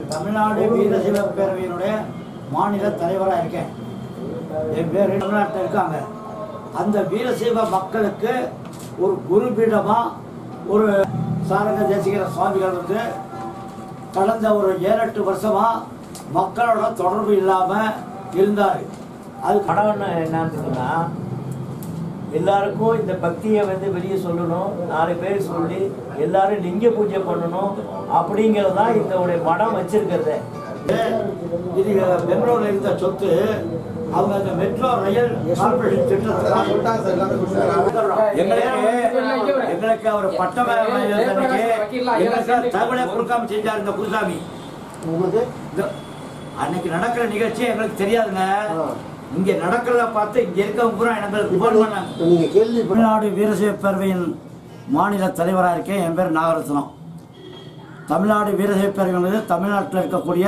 தமிழ்நாடு வீரசைவ பேரவையினுடைய மாநில தலைவராக இருக்கேன் என் பேர் தமிழ்நாட்டில் இருக்காங்க அந்த வீரசைவ மக்களுக்கு ஒரு குருபீடமாக ஒரு சாரங்க தேசிகர சுவாமிகள் வந்து கடந்த ஒரு ஏழு எட்டு வருஷமா மக்களோட தொடர்பு இல்லாமல் இருந்தார் அது படம்னு என்னன்னு சொன்னா எல்லாருக்கும் இந்த பக்தியை வந்து வெளியே சொல்லணும் நாலு பேர் சொல்லி எல்லாரும் லிங்க பூஜை பண்ணணும் அப்படிங்கிறது தான் இந்த உடைய மடம் வச்சிருக்கிறது இது பெங்களூர்ல இருந்த சொத்து அவங்க அந்த மெட்ரோ ரயில் கார்பரேஷன் திட்டத்துக்கு எங்களுக்கு எங்களுக்கு அவர் பட்டம் எங்களுக்கு தகவலை கொடுக்காம செஞ்சார் இந்த குருசாமி இந்த- அன்னைக்கு நடக்கிற நிகழ்ச்சி எங்களுக்கு தெரியாதுங்க இங்க நடக்கிறத பார்த்து இங்க இருக்கவங்க பூரா எனக்கு ஃபோன் பண்ணாங்க நீங்க கேள்வி தமிழ்நாடு வீரசைவ பேரவையின் மாநில தலைவராக இருக்கேன் என் பேர் நாகரத்னம் தமிழ்நாடு வீரசைவ பேரவை என்பது தமிழ்நாட்டில் இருக்கக்கூடிய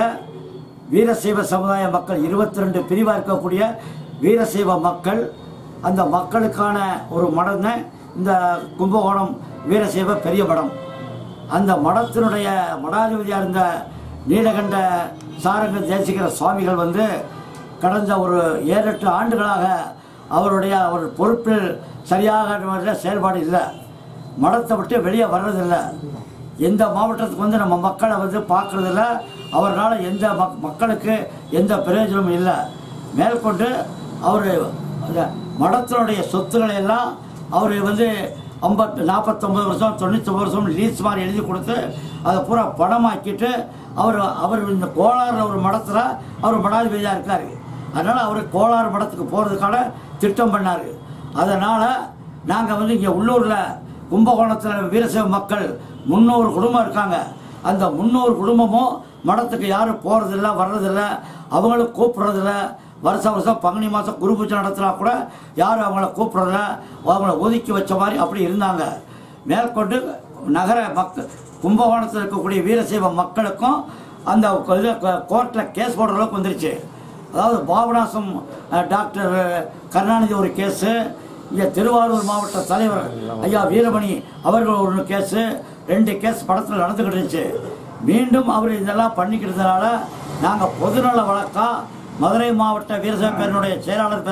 வீரசைவ சமுதாய மக்கள் இருபத்தி ரெண்டு பிரிவாக இருக்கக்கூடிய வீரசைவ மக்கள் அந்த மக்களுக்கான ஒரு மடம் தான் இந்த கும்பகோணம் வீரசைவ பெரிய மடம் அந்த மடத்தினுடைய மடாதிபதியாக இருந்த நீலகண்ட சாரங்க தேசிகர சுவாமிகள் வந்து கடந்த ஒரு ஏழு எட்டு ஆண்டுகளாக அவருடைய ஒரு பொறுப்பில் சரியாக முறையில் செயல்பாடு இல்லை மடத்தை விட்டு வெளியே வர்றதில்லை எந்த மாவட்டத்துக்கு வந்து நம்ம மக்களை வந்து பார்க்கறதில்ல அவரால் எந்த மக் மக்களுக்கு எந்த பிரயோஜனமும் இல்லை மேற்கொண்டு அவர் அந்த மடத்தினுடைய சொத்துக்களை எல்லாம் அவர் வந்து ஐம்பத்து நாற்பத்தொம்பது வருஷம் தொண்ணூத்தொம்பது வருஷம் லீஸ் மாதிரி எழுதி கொடுத்து அதை பூரா பணமாக்கிட்டு அவர் அவர் இந்த கோளாறு ஒரு மடத்தில் அவர் மடாதிபதியாக இருக்கார் அதனால் அவர் கோளாறு மடத்துக்கு போகிறதுக்கான திட்டம் பண்ணார் அதனால் நாங்கள் வந்து இங்கே உள்ளூரில் கும்பகோணத்தில் வீரசைவ மக்கள் முந்நூறு குடும்பம் இருக்காங்க அந்த முந்நூறு குடும்பமும் மடத்துக்கு யாரும் போகிறதில்ல வர்றதில்ல அவங்களும் கூப்பிட்றதில்ல வருஷம் வருஷம் பங்குனி மாதம் குரு பூஜை நடத்தினா கூட யாரும் அவங்கள கூப்பிட்றதில்ல அவங்கள ஒதுக்கி வச்ச மாதிரி அப்படி இருந்தாங்க மேற்கொண்டு நகர மக்கள் கும்பகோணத்தில் இருக்கக்கூடிய வீரசைவ மக்களுக்கும் அந்த இது கோர்ட்டில் கேஸ் போடுற அளவுக்கு வந்துருச்சு அதாவது பாபநாசம் அஹ், டாக்டர் கருணாநிதி ஒரு கேஸு இங்கே திருவாரூர் மாவட்ட தலைவர் ஐயா வீரமணி அவர்கள் ஒரு கேஸு ரெண்டு கேஸ் படத்தில் நடந்துக்கிட்டு இருந்துச்சு மீண்டும் அவர் இதெல்லாம் பண்ணிக்கிறதுனால நாங்கள் பொதுநல வழக்கா மதுரை மாவட்ட வீரசைவ பேரனுடைய செயலாளர்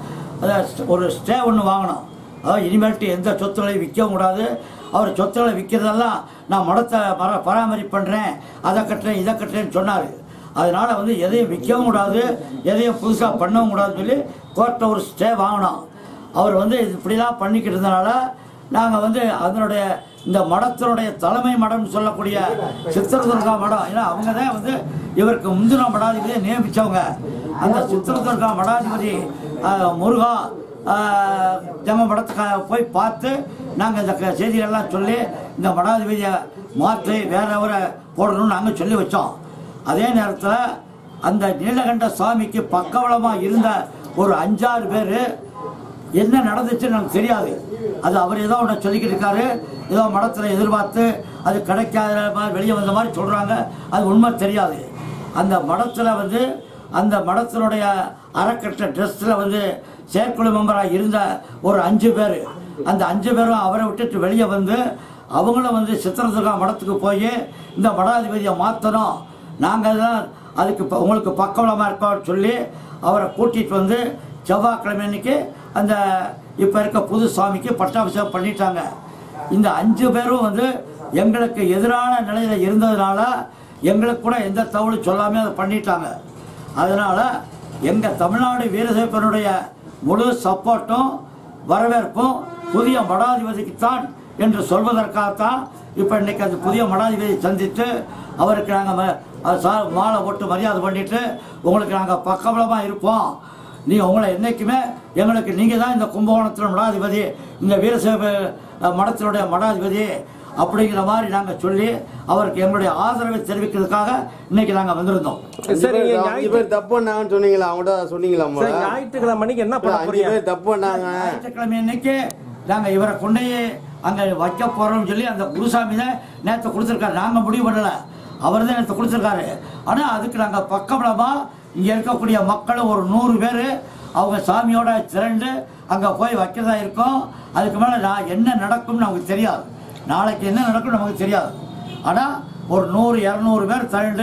பேரில் ஒரு ஸ்டே ஒன்று வாங்கினோம் அதாவது இனிமேல்ட்டு எந்த சொத்துக்களையும் விற்கவும் கூடாது அவர் சொத்துக்களை விற்கிறதெல்லாம் நான் மடத்தை பர பராமரி பண்ணுறேன் அதை கட்டுறேன் இதை கட்டுறேன்னு சொன்னார் அதனால வந்து எதையும் விற்கவும் கூடாது எதையும் புதுசாக பண்ணவும் கூடாதுன்னு சொல்லி கோர்ட்டில் ஒரு ஸ்டே வாங்கினோம் அவர் வந்து இது இப்படிலாம் பண்ணிக்கிட்டு இருந்தனால நாங்கள் வந்து அதனுடைய இந்த மடத்தினுடைய தலைமை மடம்னு சொல்லக்கூடிய சித்திரதுர்கா மடம் ஏன்னா அவங்க தான் வந்து இவருக்கு முந்தின மடாதிபதியை நியமித்தவங்க அந்த சித்திரதுர்கா மடாதிபதி ஆஹ், முருகா ஆஹ், ஜம மடத்துக்கு போய் பார்த்து நாங்கள் இந்த க- செய்திகளெல்லாம் சொல்லி இந்த மடாதிபதியை மாற்றி வேற அவரை போடணும்னு நாங்கள் சொல்லி வச்சோம் அதே நேரத்தில் அந்த நீலகண்ட சுவாமிக்கு பக்கபலமாக இருந்த ஒரு அஞ்சாறு பேர் என்ன நடந்துச்சுன்னு நமக்கு தெரியாது அது அவர் ஏதோ ஒன்று சொல்லிக்கிட்டு இருக்காரு ஏதோ மடத்தில் எதிர்பார்த்து அது கிடைக்காத மாதிரி வெளியே வந்த மாதிரி சொல்கிறாங்க அது உண்மை தெரியாது அந்த மடத்தில் வந்து அந்த மடத்தினுடைய அறக்கட்ட ட்ரெஸ்ஸில் வந்து செயற்குழு மெம்பராக இருந்த ஒரு அஞ்சு பேர் அந்த அஞ்சு பேரும் அவரை விட்டுட்டு வெளியே வந்து அவங்களும் வந்து சித்திரதுர்கா மடத்துக்கு போய் இந்த மடாதிபதியை மாற்றணும் நாங்கள் தான் அதுக்கு இப்போ உங்களுக்கு பக்கபலமாக இருக்கோம்னு சொல்லி அவரை கூட்டிகிட்டு வந்து செவ்வாய்க்கிழமை அன்னைக்கு அந்த இப்போ இருக்க புது சுவாமிக்கு பட்டாபிஷேகம் பண்ணிட்டாங்க இந்த அஞ்சு பேரும் வந்து எங்களுக்கு எதிரான நிலையில் இருந்ததுனால எங்களுக்கு கூட எந்த தகவலும் சொல்லாமல் அதை பண்ணிட்டாங்க அதனால் எங்கள் தமிழ்நாடு வீரசேப்பனுடைய முழு சப்போர்ட்டும் வரவேற்பும் புதிய மடாதிபதிக்குத்தான் என்று சொல்வதற்காகத்தான் இப்போ இன்னைக்கு அந்த புதிய மடாதிபதியை சந்தித்து அவருக்கு நாங்கள் மாலை போட்டு மரியாதை பண்ணிட்டு உங்களுக்கு நாங்கள் பக்கபலமாக இருப்போம் நீ உங்களை என்றைக்குமே எங்களுக்கு நீங்கள் தான் இந்த கும்பகோணத்தில் மடாதிபதி இந்த வீரசேவ அஹ், மடத்தினுடைய மடாதிபதி அப்படிங்கிற மாதிரி நாங்கள் சொல்லி அவருக்கு எங்களுடைய ஆதரவை தெரிவிக்கிறதுக்காக இன்னைக்கு நாங்கள் வந்திருந்தோம் சரி, அஞ்சு நீங்க பேர் அஞ்சு பேர் தப்பு பண்ணாங்கன்னு சொன்னீங்களா அவங்கள்ட்ட சொன்னீங்களா சார், முதல்ல? ஞாயிற்றுக்கிழமை மணிக்கு என்ன பண்ண அஞ்சு போறீங்க பேர் தப்பு பண்ணாங்க ஞாயிற்றுக்கிழமை அன்னைக்கு நாங்கள் இவரை கொண்டு அங்கே வைக்க போகிறோம்னு சொல்லி அந்த குருசாமி தான் நேற்று கொடுத்துருக்காரு நாங்கள் முடிவு பண்ணலை அவர் தான் நேற்று கொடுத்துருக்காரு ஆனால் அதுக்கு நாங்கள் பக்கபலமாக இங்கே இருக்கக்கூடிய மக்கள் ஒரு நூறு பேர் அவங்க சாமியோட திரண்டு அங்கே போய் வைக்கிறதா இருக்கோம் அதுக்கு மேலே நான் என்ன நடக்கும்னு நமக்கு தெரியாது நாளைக்கு என்ன நடக்கும் நமக்கு தெரியாது ஆனால் ஒரு நூறு இரநூறு பேர் திரண்டு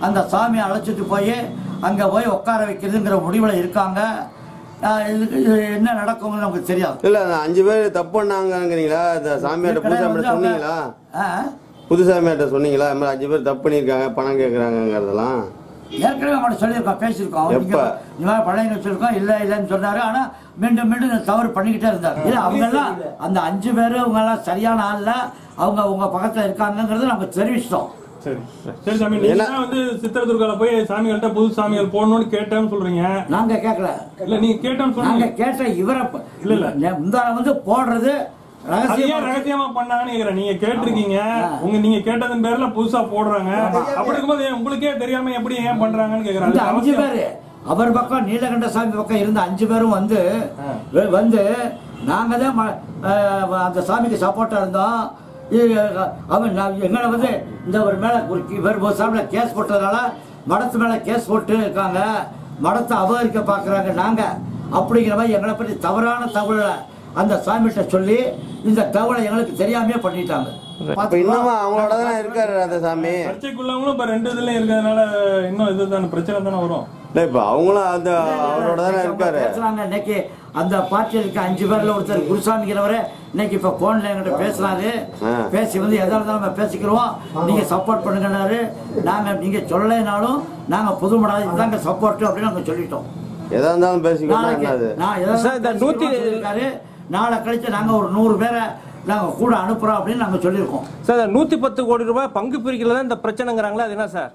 அந்த சாமியை அழைச்சிட்டு போய் அங்கே போய் உட்கார வைக்கிறதுங்கிற முடிவில் இருக்காங்க ஆஹ் இதுக்கு இது என்ன நடக்கும்னு நமக்கு தெரியாது இல்ல அந்த அஞ்சு பேர் தப்பு பண்ணாங்கங்கிறீங்களா இந்த சாமியார்ட்ட புது சாமியார்ட்ட சொன்னீங்களா ஆ, புது சாமியார்ட்ட சொன்னீங்களா இந்த மாதிரி அஞ்சு பேர் தப்பு பண்ணியிருக்காங்க பணம் கேட்குறாங்கங்கிறதெல்லாம் ஏற்கனவே அவங்கள்ட்ட சொல்லியிருக்கோம் பேசியிருக்கோம் அவர் எப்ப? இங்க இந்த மாதிரி பழைய வச்சிருக்கோம் இல்லை இல்லைன்னு சொன்னாரு ஆனா மீண்டும் மீண்டும் இந்த தவறு பண்ணிக்கிட்டே இருந்தார் இல்ல அவங்க எல்லாம் அந்த அஞ்சு பேரு அவங்க எல்லாம் சரியான ஆள்ல அவங்க உங்க பக்கத்துல இருக்காங்கங்கிறத நம்ம தெரிவிச்சிட்டோம் சரி சரி சாமி நீங்க என்ன- தான் வந்து சித்திரதுர்கால போய் சாமிகள்ட்ட புது சாமிகள் போடணும்னு கேட்டேன்னு சொல்றீங்க நாங்க கேட்கல இல்ல நீங்க கேட்டேன்னு நாங்க சொன்னீங்க கேட்ட இவரை ப- இல்ல, இல்ல. நே- முந்தான வந்து போடுறது அது ஏன் ரகசியமா ரகசியமா பண்ணாங்கன்னு கேக்குறேன் நீங்க கேட்டிருக்கீங்க உங்க நீங்க கேட்டதன் பேர்ல புதுசா போடுறாங்க அப்படி இருக்கும்போது ஏன் உங்களுக்கே தெரியாம எப்படி ஏன் பண்றாங்கன்னு கேக்குறேன் இந்த அது அஞ்சு அவசியம். பேரு அவர் பக்கம் நீலகண்ட சாமி பக்கம் இருந்த அஞ்சு பேரும் வந்து வெ- வந்து நாங்க தான் ம- அஹ் அந்த சாமிக்கு சப்போர்ட்டா இருந்தோம் இது, அவன் நான் எங்களை வந்து இந்த ஒரு மேல ஒரு கி- இவர் ஒரு சாமியில கேஸ் போட்டதுனால மடத்து மேல கேஸ் போட்டு இருக்காங்க மடத்தை அபகரிக்க பாக்குறாங்க நாங்க அப்படிங்கிற மாதிரி எங்களை பற்றி தவறான தகவலை அந்த சாமிகிட்ட சொல்லி இந்த தகவலை எங்களுக்கு தெரியாமையே பண்ணிட்டாங்க இப்ப இன்னமும் அவங்களோட தானே இருக்காரு அந்த சாமி சர்ச்சைக்குள்ளவங்களும் இப்ப ரெண்டு இதுல இருக்கிறதுனால இன்னும் இதுதானே பிரச்சனை தானே வரும் இல்ல இப்ப அவங்களும் அந்த அவரோட தானே இருக்காரு பேசுறாங்க இன்னைக்கு அந்த பார்ட்டியில் இருக்க அஞ்சு பேர்ல ஒருத்தர் குருசாமிங்கிறவரு இன்னைக்கு இப்ப போன்ல என்கிட்ட பேசுறாரு ஆ. பேசி வந்து எதா இருந்தாலும் நம்ம பேசிக்கிறோம் நீங்க சப்போர்ட் பண்ணுங்கன்னாரு நாங்க நீங்க சொல்லலைனாலும் நாங்க புதுமடா இதுதாங்க சப்போர்ட் அப்படின்னு நாங்க சொல்லிட்டோம் எதா இருந்தாலும் பேசிக்கணும் நாளைக்கு என்னது நான் எதாவது சார், இந்த நூத்தி- சொல்லியிருக்காரு. நாளை கழிச்சு நாங்க ஒரு நூறு பேரை நாங்க கூட அனுப்புறோம் அப்படின்னு நாங்க சொல்லியிருக்கோம் சார் நூத்தி பத்து கோடி ரூபாய் பங்கு பிரிக்கல தான் இந்த பிரச்சனைங்கிறாங்களா அது என்ன சார்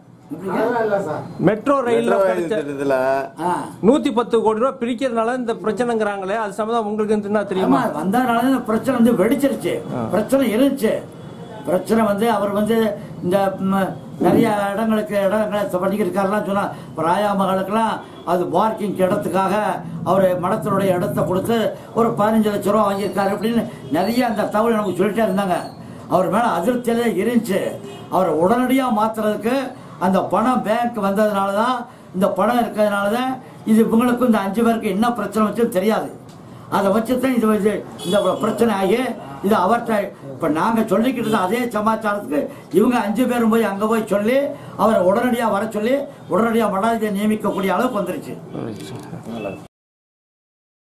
மெட்ரோ ரயில்ல மெட்ரோ ரயில் கிடைச்ச திட்டத்துல ஆ. நூத்தி பத்து கோடி ரூபாய் பிரிக்கிறதுனால இந்த பிரச்சனைங்கிறாங்களே அது சம்பந்தம் உங்களுக்கு என்ன தெரியுமா ஆமா வந்ததுனால தான் இந்த பிரச்சனை வந்து வெடிச்சிருச்சு பிரச்சனை இருந்துச்சு பிரச்சனை வந்து அவர் வந்து இந்த ம், நிறைய இடங்களுக்கு இடங்களை பண்ணிக்கிருக்காருலாம் சொன்னா இப்போ ராயா மகளுக்கெல்லாம் அது பார்க்கிங் இடத்துக்காக அவர் மடத்தினுடைய இடத்த கொடுத்து ஒரு பதினஞ்சு லட்ச ரூபா வாங்கியிருக்காரு அப்படின்னு நிறைய அந்த தகவல் நமக்கு சொல்லிட்டே இருந்தாங்க அவர் மேலே அதிருப்தியிலே இருந்துச்சு அவரை உடனடியாக மாத்துறதுக்கு அந்த பணம் பேங்க் வந்ததுனால தான் இந்த பணம் இருக்கிறதுனால தான் இது இவங்களுக்கும் இந்த அஞ்சு பேருக்கு என்ன பிரச்சனை வச்சுன்னு தெரியாது அதை வச்சு தான் இது வந்து இந்த பிரச்சனை ஆகி இது அவர்கிட்ட இப்போ நாங்கள் சொல்லிக்கிட்டு இருந்த அதே சமாச்சாரத்துக்கு இவங்க அஞ்சு பேரும் போய் அங்கே போய் சொல்லி அவரை உடனடியாக வர சொல்லி உடனடியாக மடாதியை நியமிக்கக்கூடிய அளவுக்கு வந்துருச்சு